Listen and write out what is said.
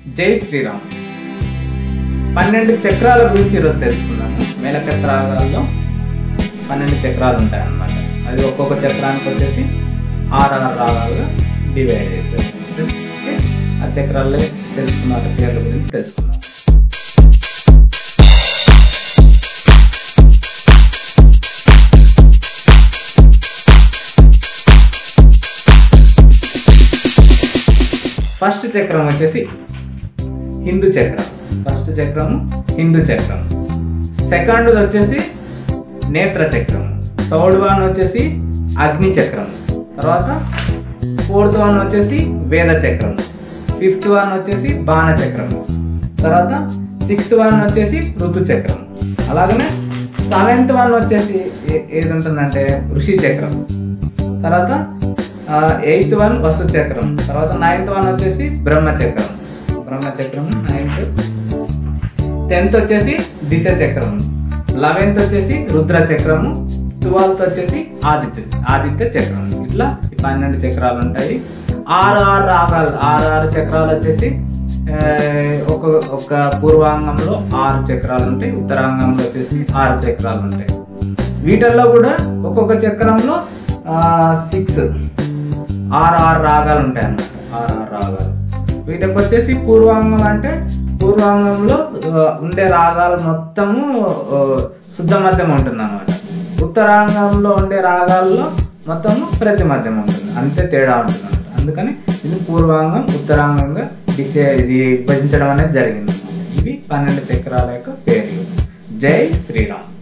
జై శ్రీరామ్ పన్నెండు చక్రాల గురించి ఈరోజు తెలుసుకుందాము మేళకర్త రాగాల్లో పన్నెండు చక్రాలు ఉంటాయన్నమాట అది ఒక్కొక్క చక్రానికి వచ్చేసి ఆరు ఆరు రాగాలుగా డివైడ్ చేశారు ఓకే ఆ చక్రాల్లో తెలుసుకున్న వాటి పేర్ల గురించి తెలుసుకుందాం ఫస్ట్ చక్రం వచ్చేసి హిందూ చక్రం ఫస్ట్ చక్రము హిందూ చక్రం సెకండ్ వచ్చేసి నేత్ర చక్రం థర్డ్ వన్ వచ్చేసి అగ్ని చక్రం తర్వాత ఫోర్త్ వన్ వచ్చేసి వేద చక్రం ఫిఫ్త్ వన్ వచ్చేసి బాణ చక్రం తర్వాత సిక్స్త్ వన్ వచ్చేసి ఋతు చక్రం అలాగనే సెవెంత్ వన్ వచ్చేసి ఏ- ఏది ఉంటుందంటే ఋషి చక్రం తర్వాత ఎయిత్ వన్ వస్తు చక్రం తర్వాత నైన్త్ వన్ వచ్చేసి బ్రహ్మ చక్రం బ్రహ్మ చక్రం నైన్త్ టెన్త్ వచ్చేసి దిశ చక్రం లెవెన్త్ వచ్చేసి రుద్ర చక్రము ట్వెల్త్ వచ్చేసి ఆదిత్య ఆదిత్య చక్రం ఇట్లా ఈ పన్నెండు చక్రాలు ఉంటాయి ఆరు ఆరు రాగాలు ఆరు ఆరు చక్రాలు వచ్చేసి ఆ, ఒక ఒక పూర్వాంగంలో ఆరు చక్రాలు ఉంటాయి ఉత్తరాంగంలో వచ్చేసి ఆరు చక్రాలు ఉంటాయి వీటిల్లో కూడా ఒక్కొక్క చక్రంలో సిక్స్ ఆరు ఆరు రాగాలు ఉంటాయి అన్నమాట ఆరు ఆరు రాగాలు వీటికి వచ్చేసి పూర్వాంగం అంటే పూర్వాంగంలో ఆ, ఉండే రాగాలు మొత్తము ఆ, శుద్ధ మధ్యం ఉంటుంది అనమాట ఉత్తరాంగంలో ఉండే రాగాల్లో మొత్తము ప్రతి మధ్యం ఉంటుంది అంతే తేడా ఉంటుంది అనమాట అందుకని ఇది పూర్వాంగం ఉత్తరాంగంగా డిసే ఇది విభజించడం అనేది జరిగింది ఇవి పన్నెండు చక్రాల యొక్క పేర్లు జై శ్రీరామ్